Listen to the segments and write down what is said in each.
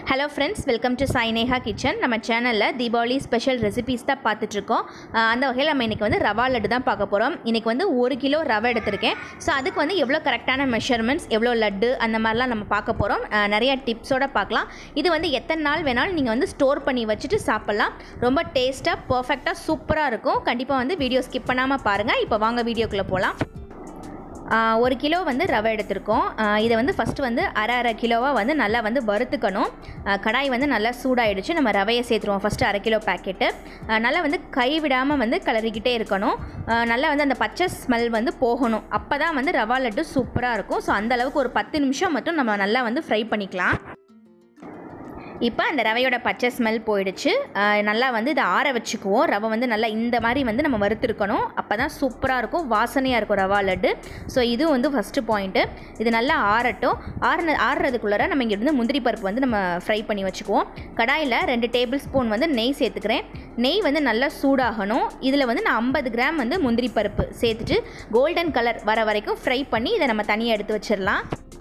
hello friends welcome to Saineha kitchen நம்ம சேனலில் Deepavali special recipes தான் பார்த்துட்ருக்கோம் அந்த வகையில் நம்ம இன்றைக்கி வந்து ரவா லட்டு தான் பார்க்க போகிறோம் இன்றைக்கி வந்து ஒரு கிலோ ரவை எடுத்திருக்கேன் ஸோ அதுக்கு வந்து எவ்வளோ கரெக்டான மெஷர்மெண்ட்ஸ் எவ்வளோ லட்டு அந்த மாதிரிலாம் நம்ம பார்க்க போகிறோம் நிறைய டிப்ஸோட பார்க்கலாம் இது வந்து எத்தனை நாள் வேணாலும் நீங்கள் வந்து ஸ்டோர் பண்ணி வச்சுட்டு சாப்பிட்லாம் ரொம்ப டேஸ்ட்டாக பர்ஃபெக்டாக சூப்பராக இருக்கும் கண்டிப்பாக வந்து வீடியோ ஸ்கிப் பண்ணாமல் பாருங்கள் இப்போ வாங்க வீடியோக்குள்ளே போகலாம் ஆஹ் ஒரு கிலோ வந்து ரவை எடுத்திருக்கோம் ஆஹ் இதை வந்து ஃபஸ்ட்டு வந்து அரை அரை கிலோவாக வந்து நல்லா வந்து வறுத்துக்கணும் ஆஹ் கடாய் வந்து நல்லா சூடாயிடுச்சு நம்ம ரவையை சேர்த்துருவோம் ஃபஸ்ட்டு அரை கிலோ பேக்கெட்டு ஆஹ் நல்லா வந்து கை விடாமல் வந்து கிளறிக்கிட்டே இருக்கணும் ஆஹ் நல்லா வந்து அந்த பச்சை ஸ்மெல் வந்து போகணும் அப்போ தான் வந்து ரவா லட்டு சூப்பராக இருக்கும் ஸோ அந்த அளவுக்கு ஒரு பத்து நிமிஷம் மட்டும் நம்ம நல்லா வந்து ஃப்ரை பண்ணிக்கலாம் இப்போ அந்த ரவையோட பச்சை ஸ்மெல் போயிடுச்சு ஆஹ் நல்லா வந்து இதை ஆற வச்சுக்குவோம் ரவை வந்து நல்லா இந்த மாதிரி வந்து நம்ம வறுத்துருக்கணும் அப்போ தான் சூப்பராக இருக்கும் வாசனையாக இருக்கும் ரவா லட்டு ஸோ இது வந்து ஃபஸ்ட்டு பாயிண்ட்டு இது நல்லா ஆறட்டும் ஆறுன ஆறுறதுக்குள்ளார நம்ம இங்கேருந்து முந்திரி பருப்பு வந்து நம்ம ஃப்ரை பண்ணி வச்சுக்குவோம் கடாயில் ரெண்டு டேபிள் ஸ்பூன் வந்து நெய் சேர்த்துக்கிறேன் நெய் வந்து நல்லா சூடாகணும் இதில் வந்து நான் ஐம்பது கிராம் வந்து முந்திரி பருப்பு சேர்த்துட்டு கோல்டன் கலர் வர வரைக்கும் ஃப்ரை பண்ணி இதை நம்ம தனியாக எடுத்து வச்சிடலாம்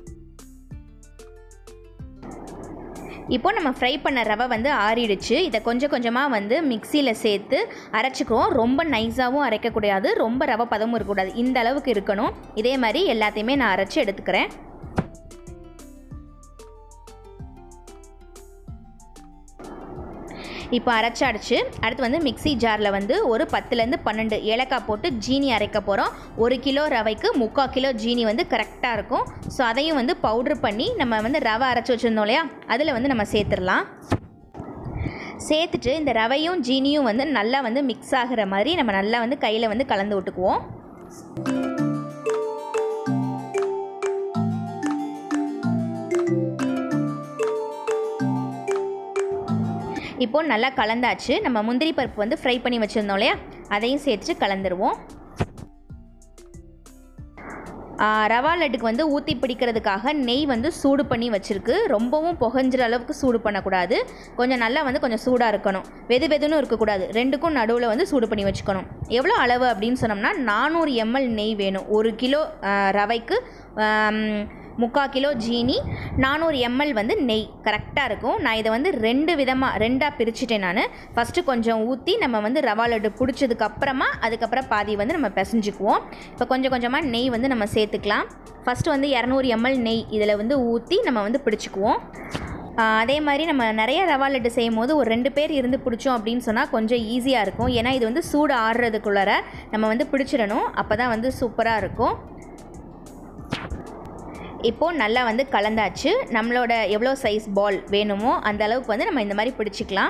இப்போ நம்ம ஃப்ரை பண்ண ரவை வந்து ஆறிடுச்சு இதை கொஞ்சம் கொஞ்சமாக வந்து மிக்சியில் சேர்த்து அரைச்சிக்குவோம் ரொம்ப நைஸாகவும் அரைக்கக்கூடாது ரொம்ப ரவை பதமும் இருக்கக்கூடாது இந்த அளவுக்கு இருக்கணும் இதே மாதிரி எல்லாத்தையுமே நான் அரைச்சி எடுத்துக்கிறேன் இப்போ அரைச்சாடிச்சு அடுத்து வந்து மிக்ஸி ஜாரில் வந்து ஒரு பத்துலேருந்து பன்னெண்டு ஏலக்காய் போட்டு ஜீனி அரைக்க போகிறோம் ஒரு கிலோ ரவைக்கு முக்கால் கிலோ ஜீனி வந்து கரெக்டாக இருக்கும் ஸோ அதையும் வந்து பவுட்ரு பண்ணி நம்ம வந்து ரவை அரைச்சி வச்சுருந்தோம் இல்லையா அதில் வந்து நம்ம சேர்த்துடலாம் சேர்த்துட்டு இந்த ரவையும் ஜீனியும் வந்து நல்லா வந்து மிக்ஸ் ஆகிற மாதிரி நம்ம நல்லா வந்து கையில் வந்து கலந்து விட்டுக்குவோம் இப்போது நல்லா கலந்தாச்சு நம்ம முந்திரி பருப்பு வந்து ஃப்ரை பண்ணி வச்சுருந்தோம் இல்லையா அதையும் சேர்த்துட்டு கலந்துருவோம் ரவா லட்டுக்கு வந்து ஊற்றி பிடிக்கிறதுக்காக நெய் வந்து சூடு பண்ணி வச்சுருக்கு ரொம்பவும் புகஞ்சிற அளவுக்கு சூடு பண்ணக்கூடாது கொஞ்சம் நல்லா வந்து கொஞ்சம் சூடாக இருக்கணும் வெது வெதுன்னு இருக்கக்கூடாது ரெண்டுக்கும் நடுவில் வந்து சூடு பண்ணி வச்சுக்கணும் எவ்வளோ அளவு அப்படின்னு சொன்னோம்னா நானூறு எம்எல் நெய் வேணும் ஒரு கிலோ ரவைக்கு முக்கால் கிலோ ஜீனி நானூறு எம்எல் வந்து நெய் கரெக்டாக இருக்கும் நான் இதை வந்து ரெண்டு விதமாக ரெண்டாக பிரிச்சுட்டேன் நான் ஃபஸ்ட்டு கொஞ்சம் ஊற்றி நம்ம வந்து ரவா லட்டு பிடிச்சதுக்கப்புறமா அதுக்கப்புறம் பாதி வந்து நம்ம பிசைஞ்சுக்குவோம் இப்போ கொஞ்சம் கொஞ்சமாக நெய் வந்து நம்ம சேர்த்துக்கலாம் ஃபஸ்ட்டு வந்து இரநூறு எம்எல் நெய் இதில் வந்து ஊற்றி நம்ம வந்து பிடிச்சிக்குவோம் அதே மாதிரி நம்ம நிறைய ரவா லட்டு செய்யும் போது ஒரு ரெண்டு பேர் இருந்து பிடிச்சோம் அப்படின்னு சொன்னால் கொஞ்சம் ஈஸியாக இருக்கும் ஏன்னா இது வந்து சூடு ஆடுறதுக்குள்ளார நம்ம வந்து பிடிச்சிடணும் அப்போ தான் வந்து சூப்பராக இருக்கும் இப்போது நல்லா வந்து கலந்தாச்சு நம்மளோட எவ்வளோ சைஸ் பால் வேணுமோ அந்த அளவுக்கு வந்து நம்ம இந்த மாதிரி பிடிச்சிக்கலாம்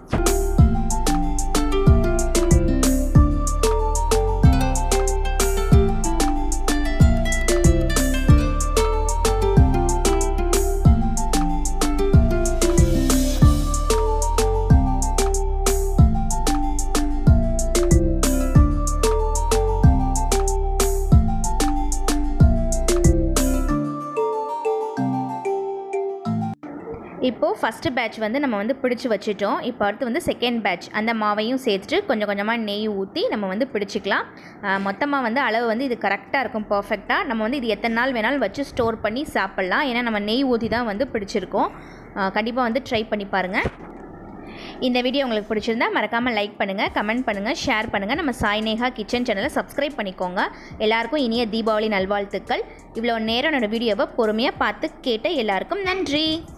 இப்போது ஃபஸ்ட்டு பேட்ச் வந்து நம்ம வந்து பிடிச்சி வச்சுட்டோம் இப்போ அடுத்து வந்து செகண்ட் பேட்ச் அந்த மாவையும் சேர்த்துட்டு கொஞ்சம் கொஞ்சமாக நெய் ஊற்றி நம்ம வந்து பிடிச்சிக்கலாம் மொத்தமாக வந்து அளவு வந்து இது கரெக்டாக இருக்கும் பர்ஃபெக்டாக நம்ம வந்து இது எத்தனை நாள் வேணாலும் வச்சு ஸ்டோர் பண்ணி சாப்பிட்லாம் ஏன்னா நம்ம நெய் ஊற்றி தான் வந்து பிடிச்சிருக்கோம் கண்டிப்பாக வந்து ட்ரை பண்ணி பாருங்கள் இந்த வீடியோ உங்களுக்கு பிடிச்சிருந்தா மறக்காமல் லைக் பண்ணுங்கள் கமெண்ட் பண்ணுங்கள் ஷேர் பண்ணுங்கள் நம்ம சாய்நேகா கிச்சன் சேனலை சப்ஸ்கிரைப் பண்ணிக்கோங்க எல்லாருக்கும் இனிய தீபாவளி நல்வாழ்த்துக்கள் இவ்வளோ நேரம் என்னோடய வீடியோவை பொறுமையாக பார்த்து கேட்ட எல்லாருக்கும் நன்றி